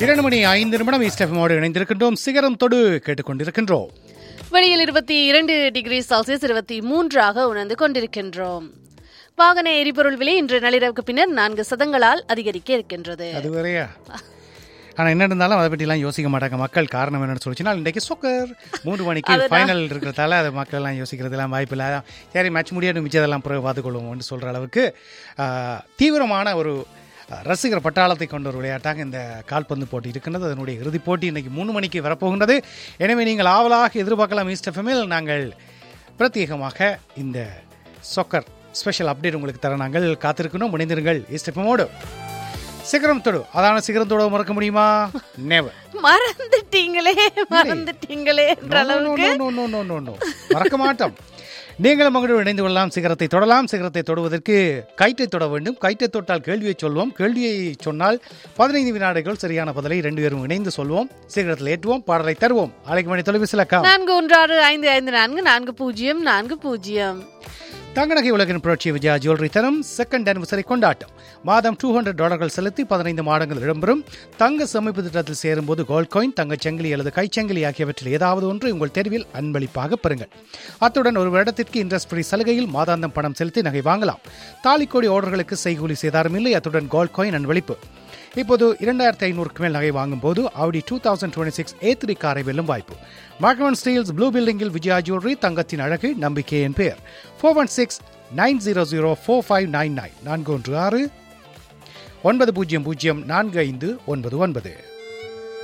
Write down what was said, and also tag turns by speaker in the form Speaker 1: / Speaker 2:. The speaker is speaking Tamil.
Speaker 1: இரண்டு மணி ஐந்து நிமிடம் ஈஸ்டெஃபமோடு இணைந்திருக்கின்றோம் சிகரம் தொடு கேட்டுக்கொண்டிருக்கின்றோம்
Speaker 2: வெளியில் இருபத்தி இரண்டு டிகிரி செல்சியஸ் இருபத்தி மூன்றாக உணர்ந்து கொண்டிருக்கின்றோம் வாகன எரிபொருள் விலை இன்று நள்ளிரவுக்கு பின்னர் நான்கு சதங்களால் அதிகரிக்க இருக்கின்றது
Speaker 1: அது வேறையா ஆனால் என்ன இருந்தாலும் அதை பற்றிலாம் யோசிக்க மாட்டாங்க மக்கள் காரணம் என்னன்னு சொல்லிச்சுன்னா இன்றைக்கு சொக்கர் மூன்று மணிக்கு ஃபைனல் இருக்கிறதால அது மக்கள் எல்லாம் யோசிக்கிறதுலாம் வாய்ப்பு இல்லை சரி மேட்ச் முடியாது மிச்சதெல்லாம் பிறகு பார்த்துக்கொள்வோம்னு சொல்கிற அளவுக்கு ஆ, தீவிரமான ஒரு ஆ, ரசிகர் பட்டாளத்தை கொண்ட ஒரு விளையாட்டாக இந்த கால்பந்து போட்டி இருக்கின்றது அதனுடைய இறுதிப் போட்டி இன்னைக்கு மூணு மணிக்கு வரப்போகின்றது எனவே நீங்கள் ஆவலாக எதிர்பார்க்கலாம் ஈஸ்ட் எஃப்எம்மில் நாங்கள் பிரத்யேகமாக இந்த சொக்கர் ஸ்பெஷல் அப்டேட் உங்களுக்கு தர நாங்கள் காத்திருக்கணும் இணைந்திருங்கள் ஈஸ்ட் எஃப்எம்மோடு சிகரம் தொடு அதான சிகரம் தொட மறக்க முடியுமா நேவர்
Speaker 2: மறந்துட்டீங்களே மறந்துட்டீங்களே என்ற அளவுக்கு
Speaker 1: மறக்க மாட்டோம் நீங்களும் மகளோடு இணைந்து கொள்ளலாம் சிகரத்தை தொடலாம் சிகரத்தை தொடுவதற்கு கயிற்றை தொட வேண்டும் கயிற்றை தொட்டால் கேள்வியை சொல்வோம் கேள்வியை சொன்னால் பதினைந்து வினாடிகள் சரியான பதிலை ரெண்டு பேரும் இணைந்து சொல்வோம் சிகரத்தில் ஏற்றுவோம் பாடலை தருவோம் அழைக்க மணி தொலைபேசியில் அக்கா
Speaker 2: நான்கு ஒன்று ஆறு ஐந்து ஐந்து நான்கு நான்கு பூஜ்ஜியம் நான்கு பூஜ்ஜியம்
Speaker 1: தங்கநகை உலகின் புரட்சி விஜயா ஜுவல்லரி தரும் செகண்ட் அனிவர்சரி கொண்டாட்டம் மாதம் டூ ஹண்ட்ரட் டாலர்கள் செலுத்தி பதினைந்து மாதங்கள் இடம்பெறும் தங்க சேமிப்பு திட்டத்தில் சேரும்போது கோல்ட் காயின் தங்கச் சங்கிலி அல்லது கைச்சங்கிலி ஆகியவற்றில் ஏதாவது ஒன்று உங்கள் தேர்வில் அன்பளிப்பாக பெறுங்கள் அத்துடன் ஒரு வருடத்திற்கு இன்ட்ரெஸ்ட் ஃப்ரீ சலுகையில் மாதாந்தம் பணம் செலுத்தி நகை வாங்கலாம் தாலிக்கோடி ஆர்டர்களுக்கு செய்கூலி சேதாரம் இல்லை அத்துடன் கோல்ட் காயின் அன்பளிப்பு இப்போது இரண்டாயிரத்தி ஐநூறுக்கு மேல் நகை வாங்கும் போது Audi two thousand twenty six A three காரை வெல்லும் வாய்ப்பு மார்க்மன் ஸ்டீல்ஸ் ப்ளூ பில்டிங்கில் விஜயா ஜுவல்லரி தங்கத்தின் அழகு நம்பிக்கையின் பெயர் four one six nine zero zero four five nine nine நான்கு ஒன்று ஆறு ஒன்பது பூஜ்ஜியம் பூஜ்ஜியம் நான்கு ஐந்து ஒன்பது ஒன்பது